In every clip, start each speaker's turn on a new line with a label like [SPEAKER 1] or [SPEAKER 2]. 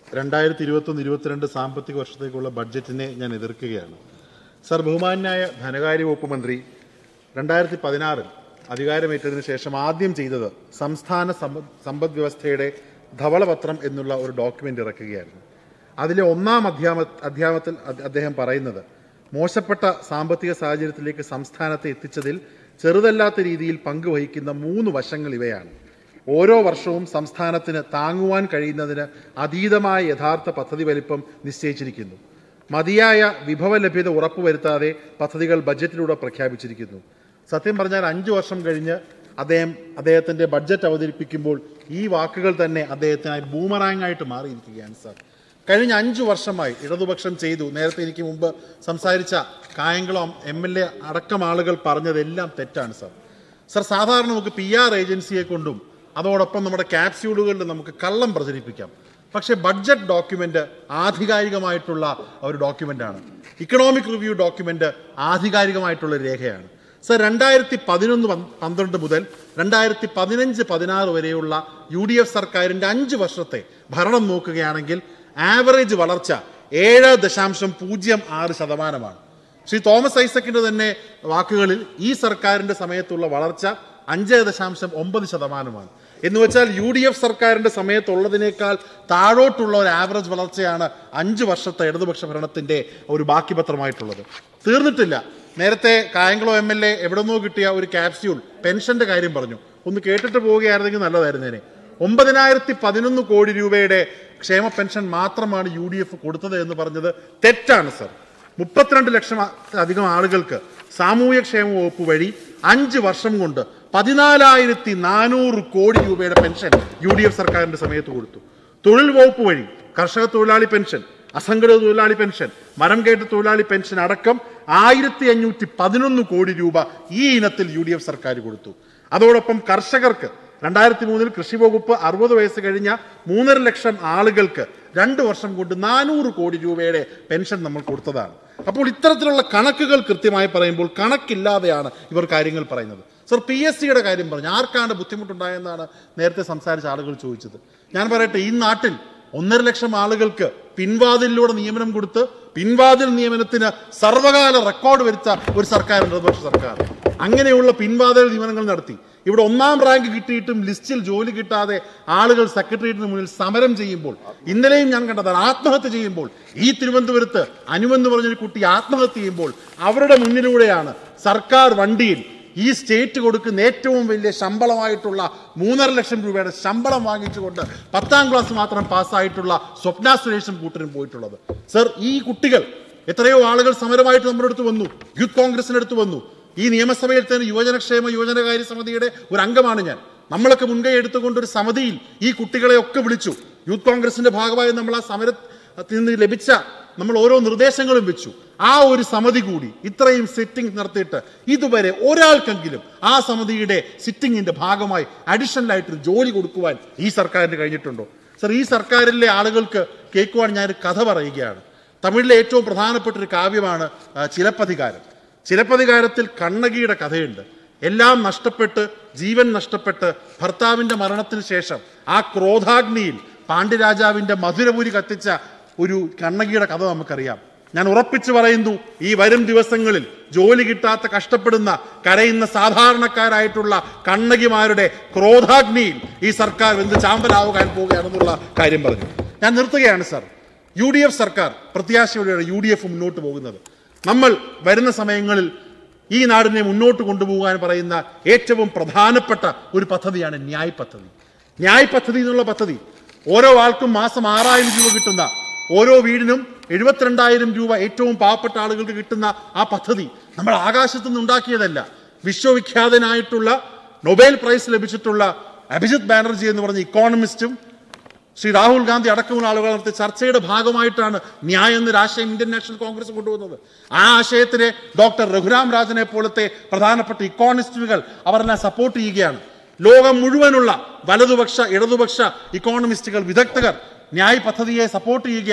[SPEAKER 1] രണ്ടായിരത്തി ഇരുപത്തൊന്ന് ഇരുപത്തിരണ്ട് സാമ്പത്തിക വർഷത്തേക്കുള്ള ബഡ്ജറ്റിനെ ഞാൻ എതിർക്കുകയാണ് സർ ബഹുമാനായ ധനകാര്യ വകുപ്പ് മന്ത്രി രണ്ടായിരത്തി പതിനാറിൽ അധികാരമേറ്റതിനു ശേഷം ആദ്യം ചെയ്തത് സംസ്ഥാന സമ്പദ് സമ്പദ് വ്യവസ്ഥയുടെ ധവളപത്രം എന്നുള്ള ഒരു ഡോക്യുമെന്റ് ഇറക്കുകയായിരുന്നു അതിലെ ഒന്നാം അധ്യാമ അധ്യാമത്തിൽ അദ് അദ്ദേഹം പറയുന്നത് മോശപ്പെട്ട സാമ്പത്തിക സാഹചര്യത്തിലേക്ക് സംസ്ഥാനത്തെ എത്തിച്ചതിൽ ചെറുതല്ലാത്ത രീതിയിൽ പങ്കുവഹിക്കുന്ന മൂന്ന് വശങ്ങൾ ഇവയാണ് ഓരോ വർഷവും സംസ്ഥാനത്തിന് താങ്ങുവാൻ കഴിയുന്നതിന് അതീതമായ യഥാർത്ഥ പദ്ധതി വലിപ്പം നിശ്ചയിച്ചിരിക്കുന്നു മതിയായ വിഭവ ലഭ്യത ഉറപ്പുവരുത്താതെ പദ്ധതികൾ ബജറ്റിലൂടെ പ്രഖ്യാപിച്ചിരിക്കുന്നു സത്യം പറഞ്ഞാൽ അഞ്ചു വർഷം കഴിഞ്ഞ് അദ്ദേഹം അദ്ദേഹത്തിന്റെ ബഡ്ജറ്റ് അവതരിപ്പിക്കുമ്പോൾ ഈ വാക്കുകൾ തന്നെ അദ്ദേഹത്തിനായി ബൂമറാങ് ആയിട്ട് മാറിയിരിക്കുകയാണ് സാർ കഴിഞ്ഞ അഞ്ചു വർഷമായി ഇടതുപക്ഷം ചെയ്തു നേരത്തെ എനിക്ക് മുമ്പ് സംസാരിച്ച കായംകുളം എം എൽ എ അടക്കം ആളുകൾ പറഞ്ഞതെല്ലാം തെറ്റാണ് സാർ സർ സാധാരണ നമുക്ക് പി ആർ ഏജൻസിയെ കൊണ്ടും അതോടൊപ്പം നമ്മുടെ ക്യാപ്സ്യൂളുകളിൽ നമുക്ക് കള്ളം പ്രചരിപ്പിക്കാം പക്ഷേ ബഡ്ജറ്റ് ഡോക്യുമെന്റ് ആധികാരികമായിട്ടുള്ള ഒരു ഡോക്യുമെന്റാണ് ഇക്കണോമിക് റിവ്യൂ ഡോക്യുമെന്റ് ആധികാരികമായിട്ടുള്ള ഒരു രേഖയാണ് സർ രണ്ടായിരത്തി പതിനൊന്ന് പന്ത്രണ്ട് മുതൽ രണ്ടായിരത്തി പതിനഞ്ച് പതിനാറ് വരെയുള്ള യു ഡി എഫ് സർക്കാരിന്റെ അഞ്ച് വർഷത്തെ ഭരണം നോക്കുകയാണെങ്കിൽ ആവറേജ് വളർച്ച ഏഴ് ദശാംശം പൂജ്യം ആറ് ശതമാനമാണ് ശ്രീ തോമസ് ഐസക്കിന്റെ തന്നെ വാക്കുകളിൽ ഈ സർക്കാരിന്റെ സമയത്തുള്ള വളർച്ച അഞ്ച് ദശാംശം ഒമ്പത് ശതമാനമാണ് എന്ന് വെച്ചാൽ യു ഡി എഫ് സർക്കാരിന്റെ സമയത്തുള്ളതിനേക്കാൾ താഴോട്ടുള്ള ഒരു ആവറേജ് വളർച്ചയാണ് അഞ്ച് വർഷത്തെ ഇടതുപക്ഷ ഭരണത്തിന്റെ ഒരു ബാക്കി പത്രമായിട്ടുള്ളത് തീർന്നിട്ടില്ല നേരത്തെ കായംകുളം എം എൽ എ എവിടെ നിന്നോ കിട്ടിയ ഒരു ക്യാപ്സ്യൂൾ പെൻഷന്റെ കാര്യം പറഞ്ഞു ഒന്ന് കേട്ടിട്ട് പോവുകയായിരുന്നെങ്കിൽ നല്ലതായിരുന്നേനെ ഒമ്പതിനായിരത്തി പതിനൊന്ന് കോടി രൂപയുടെ ക്ഷേമ പെൻഷൻ മാത്രമാണ് യു ഡി എഫ് കൊടുത്തത് എന്ന് പറഞ്ഞത് തെറ്റാണ് സർ മുപ്പത്തിരണ്ട് ലക്ഷം അധികം ആളുകൾക്ക് സാമൂഹ്യ ക്ഷേമ വകുപ്പ് വഴി അഞ്ച് വർഷം കൊണ്ട് പതിനാലായിരത്തി നാനൂറ് കോടി രൂപയുടെ പെൻഷൻ യു ഡി എഫ് സർക്കാരിന്റെ സമയത്ത് കൊടുത്തു തൊഴിൽ വകുപ്പ് വഴി കർഷക തൊഴിലാളി പെൻഷൻ അസംഘടിത തൊഴിലാളി പെൻഷൻ മരം കയറ്റ തൊഴിലാളി പെൻഷൻ അടക്കം ആയിരത്തി അഞ്ഞൂറ്റി പതിനൊന്ന് കോടി രൂപ ഈ ഇനത്തിൽ യു ഡി എഫ് സർക്കാർ കൊടുത്തു അതോടൊപ്പം കർഷകർക്ക് രണ്ടായിരത്തി മൂന്നിൽ കൃഷി വകുപ്പ് അറുപത് വയസ്സ് കഴിഞ്ഞ മൂന്നര ലക്ഷം ആളുകൾക്ക് രണ്ട് വർഷം കൊണ്ട് നാനൂറ് കോടി രൂപയുടെ പെൻഷൻ നമ്മൾ കൊടുത്തതാണ് അപ്പോൾ ഇത്തരത്തിലുള്ള കണക്കുകൾ കൃത്യമായി പറയുമ്പോൾ കണക്കില്ലാതെയാണ് ഇവർ കാര്യങ്ങൾ പറയുന്നത് സർ പി എസ് സിയുടെ കാര്യം പറഞ്ഞു ആർക്കാണ് ബുദ്ധിമുട്ടുണ്ടായെന്നാണ് നേരത്തെ സംസാരിച്ച ആളുകൾ ചോദിച്ചത് ഞാൻ പറയട്ടെ ഈ നാട്ടിൽ ഒന്നര ലക്ഷം ആളുകൾക്ക് പിൻവാതിലൂടെ നിയമനം കൊടുത്ത് പിൻവാതിൽ നിയമനത്തിന് സർവകാല റെക്കോർഡ് വരുത്ത ഒരു സർക്കാർ ഇടതുപക്ഷ സർക്കാർ അങ്ങനെയുള്ള പിൻവാതിൽ നിയമനങ്ങൾ നടത്തി ഇവിടെ ഒന്നാം റാങ്ക് കിട്ടിയിട്ടും ലിസ്റ്റിൽ ജോലി കിട്ടാതെ ആളുകൾ സെക്രട്ടേറിയറ്റിന് മുന്നിൽ സമരം ചെയ്യുമ്പോൾ ഇന്നലെയും ഞാൻ കണ്ടതാണ് ആത്മഹത്യ ചെയ്യുമ്പോൾ ഈ തിരുവനന്തപുരത്ത് അനുവെന്ന് പറഞ്ഞൊരു കുട്ടി ആത്മഹത്യ ചെയ്യുമ്പോൾ അവരുടെ മുന്നിലൂടെയാണ് സർക്കാർ വണ്ടിയിൽ ഈ സ്റ്റേറ്റ് കൊടുക്കുന്ന ഏറ്റവും വലിയ ശമ്പളമായിട്ടുള്ള മൂന്നര ലക്ഷം രൂപയുടെ ശമ്പളം വാങ്ങിച്ചുകൊണ്ട് പത്താം ക്ലാസ് മാത്രം പാസ്സായിട്ടുള്ള സ്വപ്ന സുരേഷും കൂട്ടരും പോയിട്ടുള്ളത് സർ ഈ കുട്ടികൾ എത്രയോ ആളുകൾ സമരമായിട്ട് നമ്മുടെ അടുത്ത് വന്നു യൂത്ത് കോൺഗ്രസിന്റെ അടുത്ത് വന്നു ഈ നിയമസഭയിൽ തന്നെ യുവജനക്ഷേമ യുവജനകാര്യ സമിതിയുടെ ഒരു അംഗമാണ് ഞാൻ നമ്മളൊക്കെ മുൻകൈ എടുത്തുകൊണ്ട് ഒരു സമിതിയിൽ ഈ കുട്ടികളെ ഒക്കെ വിളിച്ചു യൂത്ത് കോൺഗ്രസിന്റെ ഭാഗമായി നമ്മൾ ആ സമരത്തിൽ നിന്ന് ലഭിച്ച നമ്മൾ ഓരോ നിർദ്ദേശങ്ങളും വെച്ചു ആ ഒരു സമിതി കൂടി ഇത്രയും സിറ്റിംഗ് നടത്തിയിട്ട് ഇതുവരെ ഒരാൾക്കെങ്കിലും ആ സമിതിയുടെ സിറ്റിംഗിന്റെ ഭാഗമായി അഡീഷണൽ ആയിട്ട് ജോലി കൊടുക്കുവാൻ ഈ സർക്കാരിന് കഴിഞ്ഞിട്ടുണ്ടോ സർ ഈ സർക്കാരിലെ ആളുകൾക്ക് കേൾക്കുവാൻ ഞാനൊരു കഥ പറയുകയാണ് തമിഴിലെ ഏറ്റവും പ്രധാനപ്പെട്ട ഒരു കാവ്യമാണ് ആ, ചിലപ്പതികാരം ചിലപ്പതികാരത്തിൽ കണ്ണകിയുടെ കഥയുണ്ട് എല്ലാം നഷ്ടപ്പെട്ട് ജീവൻ നഷ്ടപ്പെട്ട് ഭർത്താവിന്റെ മരണത്തിന് ശേഷം ആ ക്രോധാഗ്നിയിൽ പാണ്ഡ്യരാജാവിന്റെ മധുരപുരി കത്തിച്ച ഒരു കണ്ണകിയുടെ കഥ നമുക്കറിയാം ഞാൻ ഉറപ്പിച്ചു പറയുന്നു ഈ വരും ദിവസങ്ങളിൽ ജോലി കിട്ടാത്ത കഷ്ടപ്പെടുന്ന കരയുന്ന സാധാരണക്കാരായിട്ടുള്ള കണ്ണകിമാരുടെ ക്രോധാഗ്നിയിൽ ഈ സർക്കാർ എന്ത് ചാമ്പലാവുകാൻ പോവുകയാണെന്നുള്ള കാര്യം പറഞ്ഞു ഞാൻ നിർത്തുകയാണ് സാർ യു ഡി എഫ് സർക്കാർ പ്രത്യാശയോടെയാണ് യു ഡി എഫ് മുന്നോട്ട് പോകുന്നത് നമ്മൾ വരുന്ന സമയങ്ങളിൽ ഈ നാടിനെ മുന്നോട്ട് കൊണ്ടുപോകാൻ പറയുന്ന ഏറ്റവും പ്രധാനപ്പെട്ട ഒരു പദ്ധതിയാണ് ന്യായ് പദ്ധതി ന്യായ് പദ്ധതി എന്നുള്ള പദ്ധതി ഓരോ ആൾക്കും മാസം ആറായിരം രൂപ കിട്ടുന്ന ഓരോ വീടിനും എഴുപത്തിരണ്ടായിരം രൂപ ഏറ്റവും പാവപ്പെട്ട ആളുകൾക്ക് കിട്ടുന്ന ആ പദ്ധതി നമ്മൾ ആകാശത്തു നിന്ന് ഉണ്ടാക്കിയതല്ല വിശ്വവിഖ്യാതനായിട്ടുള്ള നൊബേൽ പ്രൈസ് ലഭിച്ചിട്ടുള്ള അഭിജിത് ബാനർജി എന്ന് പറഞ്ഞ ഇക്കോണമിസ്റ്റും ശ്രീ രാഹുൽ ഗാന്ധി അടക്കമുള്ള ആളുകൾ നടത്തിയ ചർച്ചയുടെ ഭാഗമായിട്ടാണ് ന്യായം എന്നൊരു ആശയം ഇന്ത്യൻ നാഷണൽ കോൺഗ്രസ് കൊണ്ടുവന്നത് ആ ആശയത്തിനെ ഡോക്ടർ രഘുരാം രാജനെ പോലത്തെ പ്രധാനപ്പെട്ട ഇക്കോണമിസ്റ്റുകൾ അവരെല്ലാം സപ്പോർട്ട് ചെയ്യുകയാണ് ലോകം മുഴുവനുള്ള വലതുപക്ഷ ഇടതുപക്ഷ ഇക്കോണമിസ്റ്റുകൾ വിദഗ്ധകർ ന്യായ് പദ്ധതിയെ സപ്പോർട്ട് ചെയ്യുകയാണ്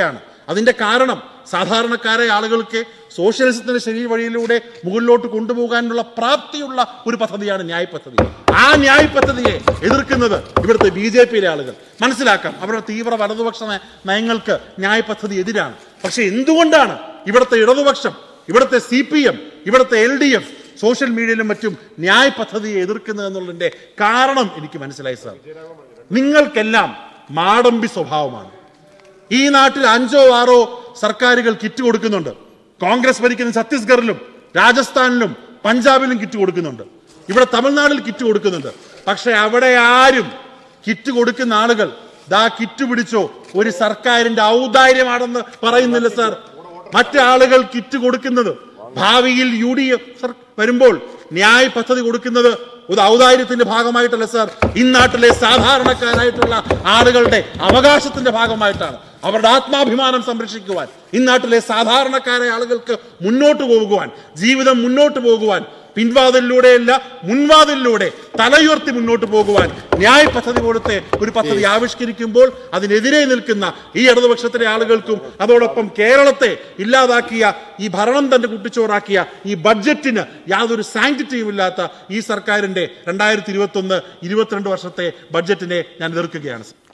[SPEAKER 1] അതിന്റെ കാരണം സാധാരണക്കാരായ ആളുകൾക്ക് സോഷ്യലിസത്തിന്റെ ശരീര വഴിയിലൂടെ മുകളിലോട്ട് കൊണ്ടുപോകാനുള്ള പ്രാപ്തിയുള്ള ഒരു പദ്ധതിയാണ് ന്യായ് പദ്ധതി ആ ന്യായ് പദ്ധതിയെ എതിർക്കുന്നത് ഇവിടുത്തെ ബി ജെ പിയിലെ ആളുകൾ മനസ്സിലാക്കാം അവരുടെ തീവ്ര വലതുപക്ഷ നയ- നയങ്ങൾക്ക് ന്യായ് പദ്ധതി എതിരാണ് പക്ഷെ എന്തുകൊണ്ടാണ് ഇവിടുത്തെ ഇടതുപക്ഷം ഇവിടുത്തെ സി പി എം ഇവിടുത്തെ എൽ ഡി എഫ് സോഷ്യൽ മീഡിയയിലും മറ്റും ന്യായ് പദ്ധതിയെ എതിർക്കുന്നത് എന്നുള്ളതിന്റെ കാരണം എനിക്ക് മനസ്സിലായി സാർ നിങ്ങൾക്കെല്ലാം മാടമ്പി സ്വഭാവമാണ് ഈ നാട്ടിൽ അഞ്ചോ ആറോ സർക്കാരുകൾ കിറ്റ് കൊടുക്കുന്നുണ്ട് കോൺഗ്രസ് ഭരിക്കുന്ന ഛത്തീസ്ഗറിലും രാജസ്ഥാനിലും പഞ്ചാബിലും കിറ്റ് കൊടുക്കുന്നുണ്ട് ഇവിടെ തമിഴ്നാട്ടിൽ കിറ്റ് കൊടുക്കുന്നുണ്ട് പക്ഷെ അവിടെ ആരും കിറ്റ് കൊടുക്കുന്ന ആളുകൾ ദാ കിറ്റ് പിടിച്ചോ ഒരു സർക്കാരിന്റെ ഔദാര്യമാണെന്ന് പറയുന്നില്ല സാർ മറ്റാളുകൾ കിറ്റ് കൊടുക്കുന്നത് ഭാവിയിൽ യു ഡി എഫ് വരുമ്പോൾ ന്യായ് പദ്ധതി കൊടുക്കുന്നത് ഒരു ഔദാര്യത്തിന്റെ ഭാഗമായിട്ടല്ല സാർ ഇന്നാട്ടിലെ സാധാരണക്കാരായിട്ടുള്ള ആളുകളുടെ അവകാശത്തിന്റെ ഭാഗമായിട്ടാണ് അവരുടെ ആത്മാഭിമാനം സംരക്ഷിക്കുവാൻ ഇന്നാട്ടിലെ സാധാരണക്കാരായ ആളുകൾക്ക് മുന്നോട്ട് പോകുവാൻ ജീവിതം മുന്നോട്ട് പോകുവാൻ പിൻവാതിലൂടെയല്ല മുൻവാതിലൂടെ തലയുയർത്തി മുന്നോട്ട് പോകുവാൻ ന്യായ് പദ്ധതി കൊടുത്ത് ഒരു പദ്ധതി ആവിഷ്കരിക്കുമ്പോൾ അതിനെതിരെ നിൽക്കുന്ന ഈ ഇടതുപക്ഷത്തിലെ ആളുകൾക്കും അതോടൊപ്പം കേരളത്തെ ഇല്ലാതാക്കിയ ഈ ഭരണം തന്നെ കുട്ടിച്ചോറാക്കിയ ഈ ബഡ്ജറ്റിന് യാതൊരു സാങ്ക്ടിറ്റിയും ഇല്ലാത്ത ഈ സർക്കാരിന്റെ രണ്ടായിരത്തി ഇരുപത്തി ഒന്ന് ഇരുപത്തിരണ്ട് വർഷത്തെ ബഡ്ജറ്റിനെ ഞാൻ എതിർക്കുകയാണ്